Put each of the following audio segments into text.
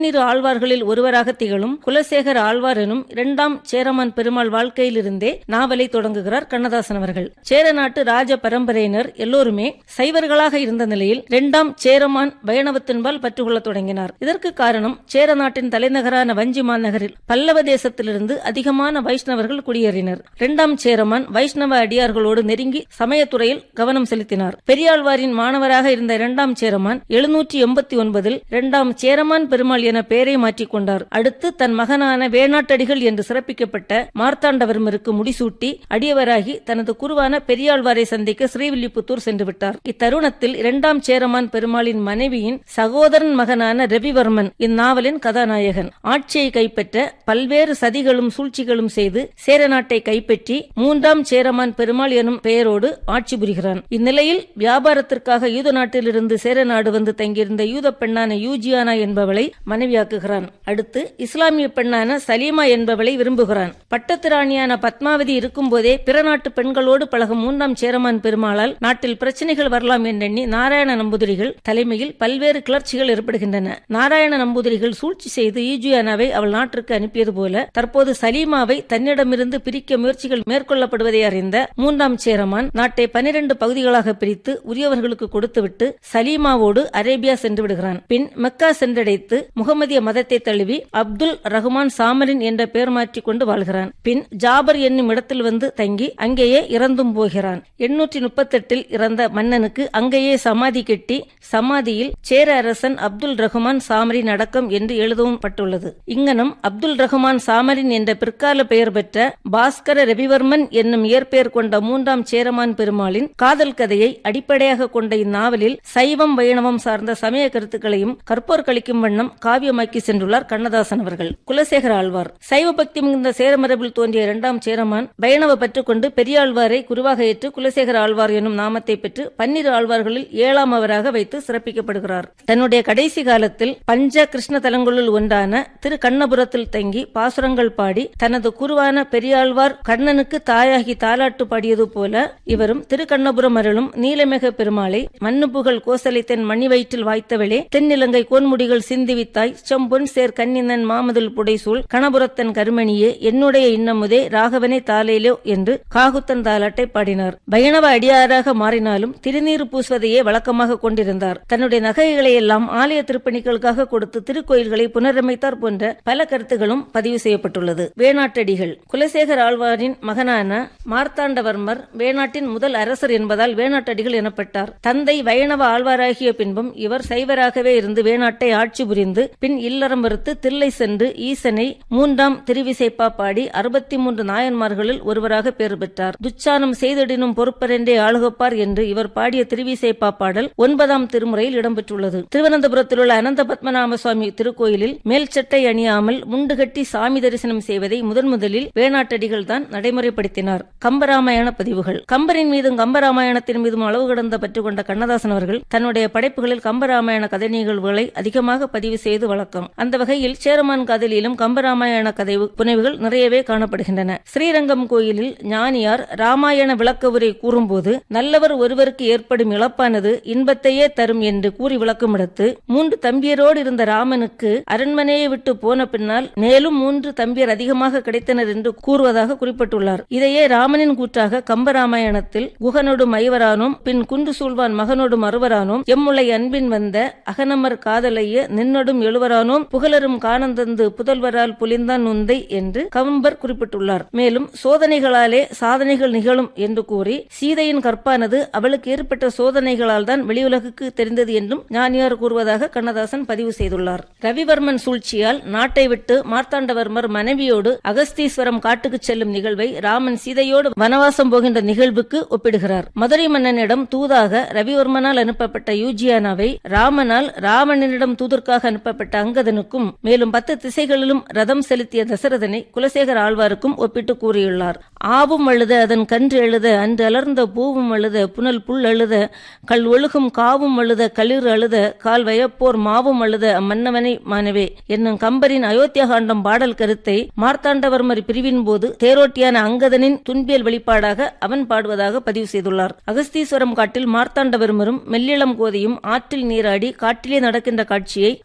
பன்னிரு ஆழ்வார்களில் ஒருவராக திகழும் குலசேகர ஆழ்வார் எனும் இரண்டாம் சேரமான் பெருமாள் வாழ்க்கையிலிருந்தே நாவலை தொடங்குகிறார் கண்ணதாசன் அவர்கள் சேர நாட்டு ராஜ பரம்பரையினர் எல்லோருமே சைவர்களாக இருந்த நிலையில் இரண்டாம் சேரமான் வைணவத்தின்பால் பற்றுக்கொள்ளத் தொடங்கினார் இதற்கு காரணம் சேர நாட்டின் தலைநகரான வஞ்சி மாநகரில் பல்லவ தேசத்திலிருந்து அதிகமான வைஷ்ணவர்கள் குடியேறினர் இரண்டாம் சேரமான் வைஷ்ணவ அடியார்களோடு நெருங்கி சமயத்துறையில் கவனம் செலுத்தினார் பெரியாழ்வாரின் மாணவராக இருந்த இரண்டாம் சேரமான் எழுநூற்றி எண்பத்தி ஒன்பதில் இரண்டாம் சேரமான் பெருமாள் என பெயரை மாற்றிக் கொண்டார் அடுத்து தன் மகனான வேணாட்டடிகள் என்று சிறப்பிக்கப்பட்ட மார்த்தாண்டவர்மருக்கு முடிசூட்டி அடியவராகி தனது குருவான பெரியாழ்வாரை சந்திக்க ஸ்ரீவில்லிபுத்தூர் சென்று விட்டார் இத்தருணத்தில் இரண்டாம் சேரமான் பெருமாளின் மனைவியின் சகோதரன் மகனான ரவிவர்மன் இந்நாவலின் கதாநாயகன் ஆட்சியை கைப்பற்ற பல்வேறு சதிகளும் சூழ்ச்சிகளும் செய்து சேர நாட்டை கைப்பற்றி மூன்றாம் சேரமான் பெருமாள் எனும் பெயரோடு ஆட்சி புரிகிறான் இந்நிலையில் வியாபாரத்திற்காக யூத நாட்டிலிருந்து சேர நாடு வந்து தங்கியிருந்த யூத பெண்ணான யூஜியானா என்பவளை மனைவியாக்குகிறான் அடுத்து இஸ்லாமிய பெண்ணான சலீமா என்பவளை விரும்புகிறான் பட்டத்து ராணியான பத்மாவதி இருக்கும்போதே பிற நாட்டு பெண்களோடு பழகும் மூன்றாம் சேரமான் பெருமாளால் நாட்டில் பிரச்சனைகள் வரலாம் என்றெண்ணி நாராயண நம்பூதிரிகள் தலைமையில் பல்வேறு கிளர்ச்சிகள் ஏற்படுகின்றன நாராயண நம்பூதிரிகள் சூழ்ச்சி செய்து ஈஜியானாவை அவள் நாட்டிற்கு அனுப்பியது போல தற்போது சலீமாவை தன்னிடமிருந்து பிரிக்க முயற்சிகள் மேற்கொள்ளப்படுவதை அறிந்த மூன்றாம் சேரமான் நாட்டை பனிரெண்டு பகுதிகளாக பிரித்து உரியவர்களுக்கு கொடுத்துவிட்டு சலீமாவோடு அரேபியா சென்று விடுகிறான் பின் மெக்கா சென்றடைத்து முகமதிய மதத்தை தழுவி அப்துல் ரஹ்மான் சாமரின் என்ற பெயர் மாற்றிக் கொண்டு வாழ்கிறான் பின் ஜாபர் என்னும் இடத்தில் வந்து தங்கி அங்கேயே இறந்தும் போகிறான் எண்ணூற்றி முப்பத்தெட்டில் இறந்த மன்னனுக்கு அங்கேயே சமாதி கட்டி சமாதியில் சேர அரசன் அப்துல் ரஹ்மான் சாமரின் அடக்கம் என்று எழுதவும் பட்டுள்ளது இங்கனம் அப்துல் ரஹ்மான் சாமரின் என்ற பிற்கால பெயர் பெற்ற பாஸ்கர ரவிவர்மன் என்னும் இயற்பெயர் கொண்ட மூன்றாம் சேரமான் பெருமாளின் காதல் கதையை அடிப்படையாக கொண்ட இந்நாவலில் சைவம் வைணவம் சார்ந்த சமய கருத்துக்களையும் கற்போர் கழிக்கும் வண்ணம் காவியமாக்கி சென்றுள்ளார் கண்ணதாசன் அவர்கள் குலசேகர ஆழ்வார் சைவ பக்தி மிகுந்த சேரமரபில் தோன்றிய இரண்டாம் சேரமான் வைணவ பற்றுக்கொண்டு பெரியாழ்வாரை குருவாக ஏற்று குலசேகர ஆழ்வார் எனும் நாமத்தை பெற்று பன்னிரு ஆழ்வார்களில் ஏழாம் அவராக வைத்து சிறப்பிக்கப்படுகிறார் தன்னுடைய கடைசி காலத்தில் பஞ்ச கிருஷ்ண தலங்களுள் ஒன்றான திரு கண்ணபுரத்தில் தங்கி பாசுரங்கள் பாடி தனது குருவான பெரியாழ்வார் கண்ணனுக்கு தாயாகி தாலாட்டு பாடியது போல இவரும் திருக்கண்ணபுரம் அருளும் நீலமேக பெருமாளை மண்ணுப்புகழ் கோசலை தென் மணி வயிற்றில் வாய்த்தவளே தென்னிலங்கை கோன்முடிகள் சிந்திவித்தாய் செம்பொன் சேர் கண்ணினன் மாமதில் புடைசூழ் கணபுரத்தன் கருமணியே என்னுடைய இன்னமுதே ராகவனே தாலேலோ என்று காகுத்தன் தாலாட்டை பாடினார் வைணவ அடியாராக மாறினாலும் திருநீறு பூசுவதையே வழக்கமாக கொண்டிருந்தார் தன்னுடைய நகைகளை எல்லாம் ஆலய திருப்பணிகளுக்காக கொடுத்து திருக்கோயில்களை புனரமைத்தார் போன்ற பல கருத்துகளும் பதிவு செய்யப்பட்டுள்ளது வேணாட்டடிகள் குலசேகர் ஆழ்வாரின் மகனான மார்த்தாண்டவர்மர் வேணாட்டின் முதல் அரசர் என்பதால் வேணாட்டடிகள் எனப்பட்டார் தந்தை வைணவ ஆழ்வாராகிய பின்பும் இவர் சைவராகவே இருந்து வேணாட்டை ஆட்சி புரிந்து பின் இல்லறம் மறுத்து தில்லை சென்று ஈசனை மூன்றாம் திருவிசைப்பா பாடி அறுபத்தி மூன்று நாயன்மார்களில் ஒருவராக பேர் பெற்றார் துச்சானம் செய்திடினும் பொறுப்பரென்றே ஆளுகப்பார் என்று இவர் பாடிய திருவிசைப்பா பாடல் ஒன்பதாம் திருமுறையில் இடம்பெற்றுள்ளது திருவனந்தபுரத்தில் உள்ள அனந்த பத்மநாப சுவாமி திருக்கோயிலில் மேல் சட்டை அணியாமல் முண்டு கட்டி சாமி தரிசனம் செய்வதை முதன் முதலில் வேணாட்டடிகள் தான் நடைமுறைப்படுத்தினார் கம்பராமாயண பதிவுகள் கம்பரின் மீதும் கம்பராமாயணத்தின் மீதும் அளவு கடந்த பற்று கொண்ட கண்ணதாசன் அவர்கள் தன்னுடைய படைப்புகளில் கம்பராமாயண கதை நிகழ்வுகளை அதிகமாக பதிவு செய்து வழக்கம் அந்த வகையில் சேரமான் கதையிலும் கம்பராமாயண கதை புனைவுகள் நிறையவே காணப்படுகின்றன ஸ்ரீரங்கம் கோயிலில் ஞானியார் ராமாயண விளக்க உரை கூறும்போது நல்லவர் ஒருவருக்கு ஏற்படும் இழப்பானது இன்பத்தையே தரும் என்று கூறி விளக்கமிடத்து மூன்று தம்பியரோடு இருந்த ராமனுக்கு அரண்மனையை விட்டு போன பின்னால் மேலும் மூன்று தம்பியர் அதிகமாக கிடைத்தனர் என்று கூறுவதாக குறிப்பிட்டுள்ளார் இதையே ராமனின் கூற்றாக கம்பராமாயணத்தில் குகனோடும் ஐவரானோம் பின் குண்டு சூழ்வான் மகனோடும் அறுவரானோம் எம்முளை அன்பின் வந்த அகனமர் காதலைய நின்னொடும் எழுவரானோம் புகழரும் காணந்தந்து புதல்வரால் புலிந்தான் நுந்தை என்று கம்பர் குறிப்பிட்டுள்ளார் மேலும் சோதனைகளாலே சாதனைகள் நிகழும் என்று கூறி சீதையின் கற்பானது அவளுக்கு ஏற்பட்ட சோதனைகளால் தான் வெளியுலகுக்கு தெரிந்தது என்றும் ஞானியார் கூறுவதாக கண்ணதாசன் பதிவு செய்துள்ளார் ரவிவர்மன் சூழ்ச்சியால் நாட்டை விட்டு மார்த்தாண்டவர்மர் மனைவியோடு அகஸ்தீஸ்வரம் காட்டுக்கு செல்லும் நிகழ்வை ராமன் சீதையோடு வனவாசம் போகின்ற நிகழ்வுக்கு ஒப்பிடுகிறார் மதுரை மன்னனிடம் தூதாக ரவிவர்மனால் அனுப்பப்பட்ட யூஜியானாவை ராமனால் ராவணனிடம் தூதற்காக அனுப்பப்பட்ட அங்கதனுக்கும் மேலும் பத்து திசைகளிலும் ரதம் செலுத்திய தசரதனை குலசேகர ஆழ்வாருக்கும் ஒப்பிட்டு கூறியுள்ளார் ஆவும் அழுத அதன் கன்று எழுத அன்று அலர்ந்த பூவும் அழுத புனல் புல் அழுத கல் ஒழுகும் காவும் அழுத களிர் அழுத கால் வயப்போர் மாவும் அழுத அம்மன்னவனை மானவே என்னும் கம்பரின் அயோத்தியா காண்டம் பாடல் கருத்தை மார்த்தாண்டவர்மர் பிரிவின் போது தேரோட்டியான அங்கதனின் துன்பியல் வெளிப்பாடாக அவன் பாடுவதாக பதிவு செய்துள்ளார் அகஸ்தீஸ்வரம் காட்டில் மார்த்தாண்டவர்மரும் மெல்லிளம் கோதையும் ஆற்றில் நீராடி காட்டிலே நடக்கின்ற காட்சியை ராமனின்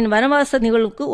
அவரின் வனவாச நிகழ்வுக்கு